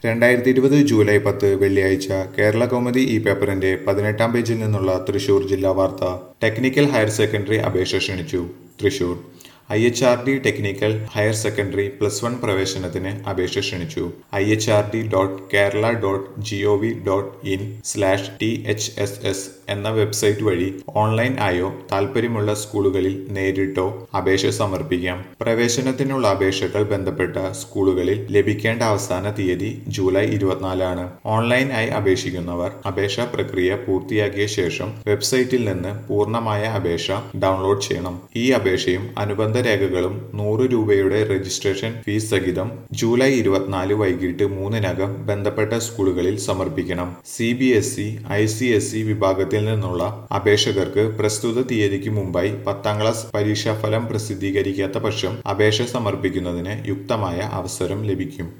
രണ്ടായിരത്തി ഇരുപത് ജൂലൈ പത്ത് വെള്ളിയാഴ്ച കേരള കൗമുദി ഈ പേപ്പറിന്റെ പതിനെട്ടാം പേജിൽ നിന്നുള്ള തൃശൂർ ജില്ലാ വാർത്ത ടെക്നിക്കൽ ഹയർ സെക്കൻഡറി അപേക്ഷ ക്ഷണിച്ചു Thrissur I H R D technical higher secondary plus one പ്രവേശനത്തിന് അപേക്ഷ ക്ഷണിച്ചു I H R D dot Kerala dot G O V dot in slash T H S S എന്ന വെബ്സൈറ്റ് വഴി ഓൺലൈൻ ആയോ താൽപ്പര്യമുള്ള സ്കൂളുകളിൽ നേരിട്ടോ അപേക്ഷ സമർപ്പിക്കാം പ്രവേശനത്തിനുള്ള അപേക്ഷകൾ ബന്ധപ്പെട്ട സ്കൂളുകളിൽ ലഭിക്കേണ്ട അവസാന തീയതി ജൂലൈ ഇരുപത്തിനാലാണ് ഓൺലൈൻ ആയി അപേക്ഷിക്കുന്നവർ അപേക്ഷാ പ്രക്രിയ പൂർത്തിയാക്കിയ ശേഷം വെബ്സൈറ്റിൽ നിന്ന് പൂർണ്ണമായ അപേക്ഷ ഡൗൺലോഡ് ചെയ്യണം ഈ അപേക്ഷയും അനുബന്ധ രേഖകളും നൂറ് രൂപയുടെ രജിസ്ട്രേഷൻ ഫീസ് സഹിതം ജൂലൈ ഇരുപത്തിനാല് വൈകിട്ട് മൂന്നിനകം ബന്ധപ്പെട്ട സ്കൂളുകളിൽ സമർപ്പിക്കണം C B S E I C S E വിഭാഗത്തിൽ നിന്നുള്ള അപേക്ഷകർക്ക് പ്രസ്തുത തീയതിക്ക് മുമ്പായി പത്താം ക്ലാസ് പരീക്ഷാഫലം പ്രസിദ്ധീകരിക്കാത്ത പക്ഷം അപേക്ഷ സമർപ്പിക്കുന്നതിന് യുക്തമായ അവസരം ലഭിക്കും